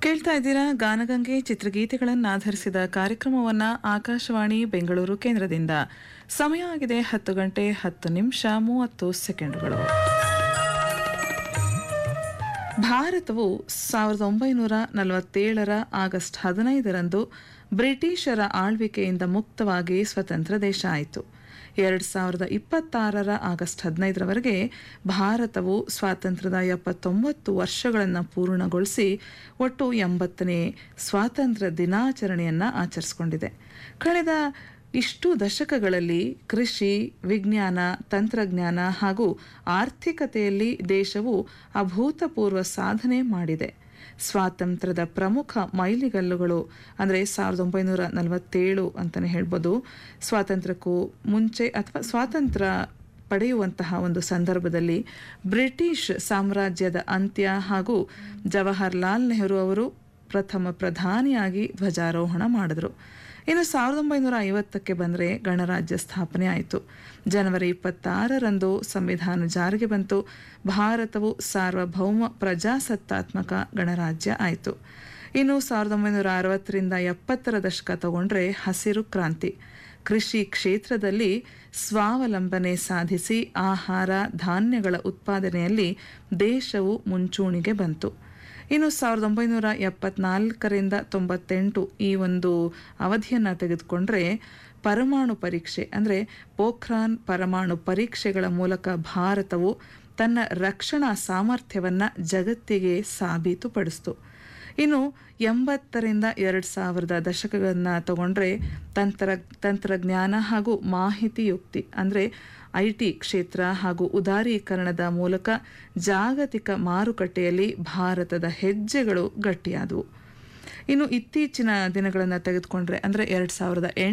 ಕೇಳ್ತಾ ಇದ್ದೀರಾ ಗಾನಗಂಗೆ ಚಿತ್ರಗೀತೆಗಳನ್ನು ಆಧರಿಸಿದ ಕಾರ್ಯಕ್ರಮವನ್ನ ಆಕಾಶವಾಣಿ ಬೆಂಗಳೂರು ಕೇಂದ್ರದಿಂದ ಸಮಯ ಆಗಿದೆ ಹತ್ತು ಗಂಟೆ ಹತ್ತು ನಿಮಿಷ ಮೂವತ್ತು ಸೆಕೆಂಡುಗಳು ಭಾರತವು ಸಾವಿರದ ಒಂಬೈನೂರ ನಲವತ್ತೇಳರ ಆಗಸ್ಟ್ ಹದಿನೈದರಂದು ಬ್ರಿಟಿಷರ ಆಳ್ವಿಕೆಯಿಂದ ಮುಕ್ತವಾಗಿ ಸ್ವತಂತ್ರ ದೇಶ ಆಯಿತು ಎರಡು ಸಾವಿರದ ಇಪ್ಪತ್ತಾರರ ಆಗಸ್ಟ್ ಹದಿನೈದರವರೆಗೆ ಭಾರತವು ಸ್ವಾತಂತ್ರ್ಯದ ಎಪ್ಪತ್ತೊಂಬತ್ತು ವರ್ಷಗಳನ್ನು ಪೂರ್ಣಗೊಳಿಸಿ ಒಟ್ಟು ಎಂಬತ್ತನೇ ಸ್ವಾತಂತ್ರ್ಯ ದಿನಾಚರಣೆಯನ್ನು ಆಚರಿಸಿಕೊಂಡಿದೆ ಕಳೆದ ಇಷ್ಟು ದಶಕಗಳಲ್ಲಿ ಕೃಷಿ ವಿಜ್ಞಾನ ತಂತ್ರಜ್ಞಾನ ಹಾಗೂ ಆರ್ಥಿಕತೆಯಲ್ಲಿ ದೇಶವು ಅಭೂತಪೂರ್ವ ಸಾಧನೆ ಮಾಡಿದೆ ಸ್ವಾತಂತ್ರ್ಯದ ಪ್ರಮುಖ ಮೈಲಿಗಲ್ಲುಗಳು ಅಂದರೆ ಸಾವಿರದ ಒಂಬೈನೂರ ನಲವತ್ತೇಳು ಅಂತಲೇ ಹೇಳ್ಬೋದು ಸ್ವಾತಂತ್ರ್ಯಕ್ಕೂ ಮುಂಚೆ ಅಥವಾ ಸ್ವಾತಂತ್ರ್ಯ ಪಡೆಯುವಂತಹ ಒಂದು ಸಂದರ್ಭದಲ್ಲಿ ಬ್ರಿಟಿಷ್ ಸಾಮ್ರಾಜ್ಯದ ಅಂತ್ಯ ಹಾಗೂ ಜವಾಹರ್ಲಾಲ್ ನೆಹರು ಅವರು ಪ್ರಥಮ ಪ್ರಧಾನಿಯಾಗಿ ಧ್ವಜಾರೋಹಣ ಮಾಡಿದ್ರು ಇನ್ನು ಸಾವಿರದ ಒಂಬೈನೂರ ಐವತ್ತಕ್ಕೆ ಬಂದರೆ ಗಣರಾಜ್ಯ ಸ್ಥಾಪನೆ ಆಯಿತು ಜನವರಿ ಇಪ್ಪತ್ತಾರರಂದು ಸಂವಿಧಾನ ಜಾರಿಗೆ ಬಂತು ಭಾರತವು ಸಾರ್ವಭೌಮ ಪ್ರಜಾಸತ್ತಾತ್ಮಕ ಗಣರಾಜ್ಯ ಆಯಿತು ಇನ್ನು ಸಾವಿರದ ಒಂಬೈನೂರ ಅರವತ್ತರಿಂದ ಎಪ್ಪತ್ತರ ದಶಕ ತಗೊಂಡ್ರೆ ಹಸಿರು ಕ್ರಾಂತಿ ಕೃಷಿ ಕ್ಷೇತ್ರದಲ್ಲಿ ಸ್ವಾವಲಂಬನೆ ಸಾಧಿಸಿ ಆಹಾರ ಧಾನ್ಯಗಳ ಉತ್ಪಾದನೆಯಲ್ಲಿ ದೇಶವು ಮುಂಚೂಣಿಗೆ ಬಂತು ಇನ್ನು ಸಾವಿರದ ಒಂಬೈನೂರ ಎಪ್ಪತ್ನಾಲ್ಕರಿಂದ ತೊಂಬತ್ತೆಂಟು ಈ ಒಂದು ಅವಧಿಯನ್ನು ತೆಗೆದುಕೊಂಡ್ರೆ ಪರಮಾಣು ಪರೀಕ್ಷೆ ಅಂದರೆ ಪೋಖ್ರಾನ್ ಪರಮಾಣು ಪರೀಕ್ಷೆಗಳ ಮೂಲಕ ಭಾರತವು ತನ್ನ ರಕ್ಷಣಾ ಸಾಮರ್ಥ್ಯವನ್ನು ಜಗತ್ತಿಗೆ ಸಾಬೀತುಪಡಿಸಿತು ಇನ್ನು ಎಂಬತ್ತರಿಂದ ಎರಡು ಸಾವಿರದ ದಶಕಗಳನ್ನು ತಗೊಂಡ್ರೆ ತಂತ್ರ ತಂತ್ರಜ್ಞಾನ ಹಾಗೂ ಮಾಹಿತಿ ಯುಕ್ತಿ ಅಂದರೆ ಐ ಟಿ ಕ್ಷೇತ್ರ ಹಾಗೂ ಉದಾರೀಕರಣದ ಮೂಲಕ ಜಾಗತಿಕ ಮಾರುಕಟ್ಟೆಯಲ್ಲಿ ಭಾರತದ ಹೆಜ್ಜೆಗಳು ಗಟ್ಟಿಯಾದವು ಇನ್ನು ಇತ್ತೀಚಿನ ದಿನಗಳನ್ನು ತೆಗೆದುಕೊಂಡ್ರೆ ಅಂದರೆ ಎರಡು ಸಾವಿರದ